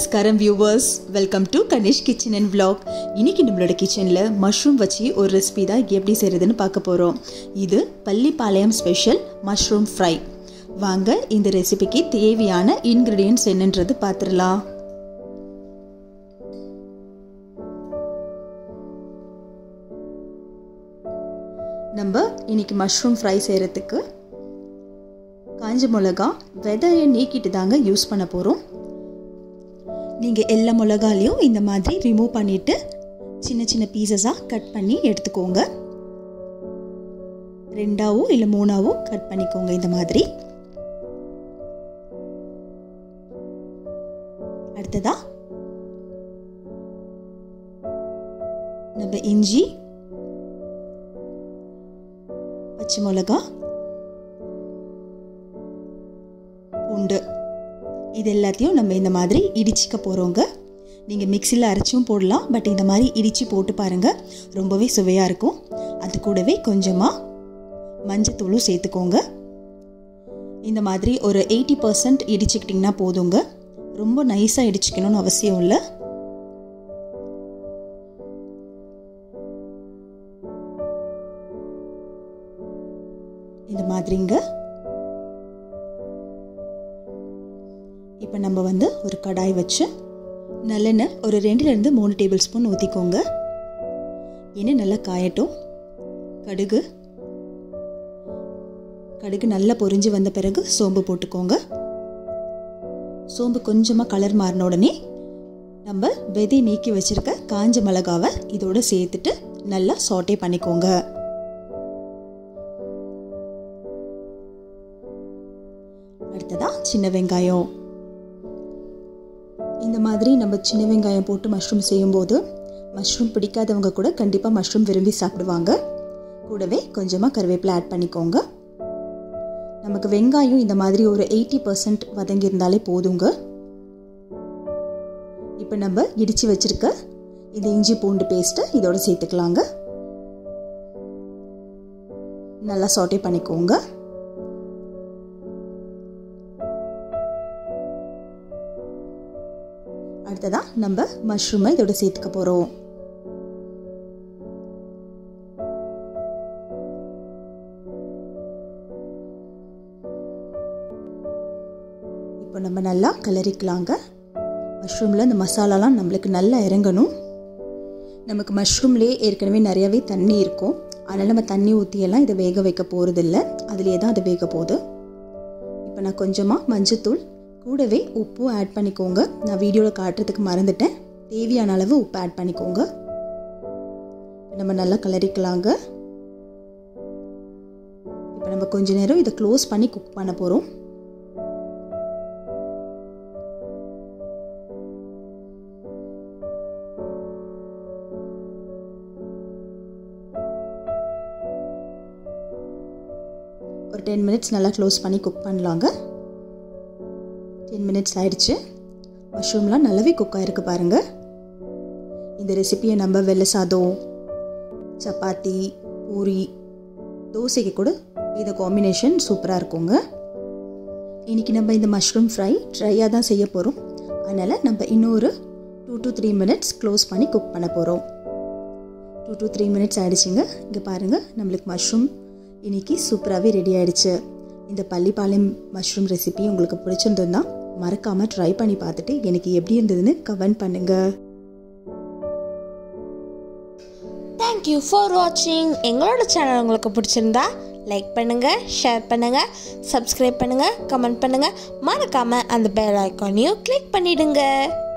நமஸ்காரம் viewers welcome to Ganesh kitchen and vlog இன்னைக்கு நம்மளோட கிச்சனில் மஷ்ரூம் வச்சு ஒரு ரெசிபி தான் எப்படி செய்கிறதுன்னு பார்க்க போகிறோம் இது பள்ளிப்பாளையம் ஸ்பெஷல் மஷ்ரூம் ஃப்ரை வாங்க இந்த ரெசிபிக்கு தேவையான இன்க்ரீடியன்ட்ஸ் என்னன்றது பார்த்துடலாம் நம்ம இன்னைக்கு மஷ்ரூம் ஃப்ரை செய்கிறதுக்கு காஞ்ச மிளகா விதையை நீக்கிட்டு தாங்க யூஸ் பண்ண போகிறோம் நீங்கள் எல்லா மிளகாலையும் இந்த மாதிரி ரிமூவ் பண்ணிவிட்டு சின்ன சின்ன பீசஸாக கட் பண்ணி எடுத்துக்கோங்க ரெண்டாவோ இல்லை மூணாவோ கட் பண்ணிக்கோங்க இந்த மாதிரி அடுத்ததா நம்ம இஞ்சி பச்சை மிளகா பூண்டு இது எல்லாத்தையும் நம்ம இந்த மாதிரி இடிச்சிக்க போகிறோங்க நீங்கள் மிக்சியில் அரைச்சும் போடலாம் பட் இந்த மாதிரி இடித்து போட்டு பாருங்கள் ரொம்பவே சுவையாக இருக்கும் அது கூடவே கொஞ்சமாக மஞ்சத்தூளும் சேர்த்துக்கோங்க இந்த மாதிரி ஒரு எயிட்டி பர்சன்ட் இடிச்சுக்கிட்டிங்கன்னா போதுங்க ரொம்ப நைஸாக இடிச்சிக்கணும்னு அவசியம் இல்லை இந்த மாதிரிங்க இப்போ நம்ம வந்து ஒரு கடாய் வச்சு நல்லெண்ணெய் ஒரு ரெண்டுலேருந்து மூணு டேபிள் ஸ்பூன் ஊற்றிக்கோங்க எண்ணெய் நல்லா காயட்டும் கடுகு கடுகு நல்லா பொரிஞ்சு வந்த பிறகு சோம்பு போட்டுக்கோங்க சோம்பு கொஞ்சமாக கலர் மாறின உடனே நம்ம விதை நீக்கி வச்சிருக்க காஞ்ச மிளகாவை இதோட சேர்த்துட்டு நல்லா சாட்டே பண்ணிக்கோங்க அடுத்ததா சின்ன வெங்காயம் இந்த மாதிரி நம்ம சின்ன வெங்காயம் போட்டு மஷ்ரூம் செய்யும்போது மஷ்ரூம் பிடிக்காதவங்க கூட கண்டிப்பாக மஷ்ரூம் விரும்பி சாப்பிடுவாங்க கூடவே கொஞ்சமாக கருவேப்பிலை ஆட் பண்ணிக்கோங்க நமக்கு வெங்காயம் இந்த மாதிரி ஒரு எயிட்டி பர்சன்ட் வதங்கியிருந்தாலே போதுங்க இப்போ நம்ம இடித்து வச்சிருக்க இந்த இஞ்சி பூண்டு பேஸ்ட்டை இதோட சேர்த்துக்கலாங்க நல்லா சாட்டே பண்ணிக்கோங்க அடுத்ததான் நம்ம மஷ்ரூமை இதோட சேர்த்துக்க போகிறோம் இப்போ நம்ம நல்லா கிளறிக்கலாங்க மஷ்ரூமில் இந்த மசாலாலாம் நம்மளுக்கு நல்லா இறங்கணும் நமக்கு மஷ்ரூம்லேயே ஏற்கனவே நிறையாவே தண்ணி இருக்கும் அதனால் நம்ம தண்ணி ஊற்றியெல்லாம் இதை வேக வைக்க போகிறதில்ல அதுலேயே தான் அது வேக போகுது இப்போ நான் கொஞ்சமாக மஞ்சத்தூள் கூடவே உப்பும் ஆட் பண்ணிக்கோங்க நான் வீடியோவில் காட்டுறதுக்கு மறந்துட்டேன் தேவையான அளவு உப்பு ஆட் பண்ணிக்கோங்க நம்ம நல்லா கலரிக்கலாங்க இப்போ நம்ம கொஞ்ச நேரம் இதை க்ளோஸ் பண்ணி குக் பண்ண போகிறோம் ஒரு டென் மினிட்ஸ் நல்லா க்ளோஸ் பண்ணி குக் பண்ணலாங்க டென் மினிட்ஸ் ஆயிடுச்சு மஷ்ரூம்லாம் நல்லாவே குக் ஆகிருக்கு பாருங்கள் இந்த ரெசிப்பியை நம்ம வெள்ளை சாதம் சப்பாத்தி பூரி தோசைக்கு கூட இது காம்பினேஷன் சூப்பராக இருக்குங்க இன்றைக்கி நம்ம இந்த மஷ்ரூம் ஃப்ரை ட்ரையாக தான் செய்ய போகிறோம் அதனால் நம்ம இன்னொரு two to three minutes close பண்ணி குக் பண்ண போகிறோம் டூ டு த்ரீ மினிட்ஸ் ஆகிடுச்சிங்க இங்கே பாருங்கள் நம்மளுக்கு மஷ்ரூம் இன்றைக்கி சூப்பராகவே ரெடி ஆகிடுச்சு இந்த பள்ளிப்பாளையம் மஷ்ரூம் ரெசிபி உங்களுக்கு பிடிச்சிருந்ததுன்னா மறக்காமல் ட்ரை பண்ணி பார்த்துட்டு எனக்கு எப்படி இருந்ததுன்னு கமெண்ட் பண்ணுங்கள் தேங்க்யூ ஃபார் வாட்சிங் எங்களோட சேனல் உங்களுக்கு பிடிச்சிருந்தா லைக் பண்ணுங்கள் ஷேர் பண்ணுங்கள் சப்ஸ்கிரைப் பண்ணுங்கள் கமெண்ட் பண்ணுங்கள் மறக்காமல் அந்த பெல் ஐக்கானையும் கிளிக் பண்ணிவிடுங்க